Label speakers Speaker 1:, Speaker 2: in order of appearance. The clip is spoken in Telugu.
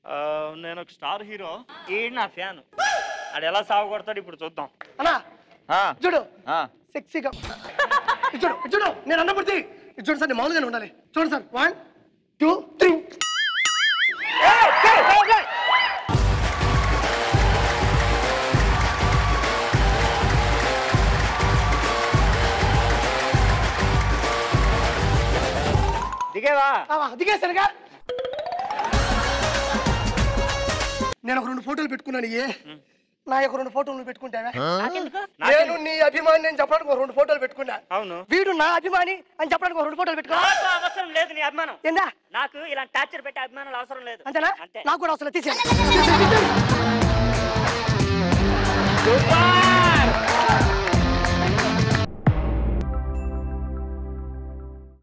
Speaker 1: ఆ, నేను ఒక స్టార్ హీరో ఈ నా ఫ్యాన్ ఆడు ఎలా సాగు కొడతాడు ఇప్పుడు చూద్దాం
Speaker 2: అన్నా
Speaker 3: ఆ,
Speaker 2: చూడు
Speaker 3: ఆ.
Speaker 2: సెక్సీగా ఇది చూడు ఇది చూడు నేను అన్నపూర్తి ఇది చూడు సార్ నేను మామూలుగానే ఉండాలి చూడండి సార్ వన్ టూ త్రీ
Speaker 1: దిగేవా
Speaker 2: దిగేశానుగా నేను ఒక రెండు ఫోటోలు పెట్టుకున్నాను ఏ నా యొక్క రెండు ఫోటోలు నువ్వు పెట్టుకుంటావా నేను నీ అభిమాని అని చెప్పడానికి ఒక రెండు ఫోటోలు పెట్టుకున్నా
Speaker 1: అవును
Speaker 2: వీడు నా అభిమాని అని చెప్పడానికి ఒక రెండు ఫోటోలు పెట్టుకున్నా
Speaker 4: నాకు అవసరం లేదు నీ అభిమానం
Speaker 2: ఏందా
Speaker 4: నాకు ఇలా టార్చర్ పెట్టే అభిమానాలు అవసరం లేదు
Speaker 2: అంతేనా
Speaker 4: అంతే
Speaker 2: నాకు కూడా అసలు తీసే
Speaker 4: Goodbye.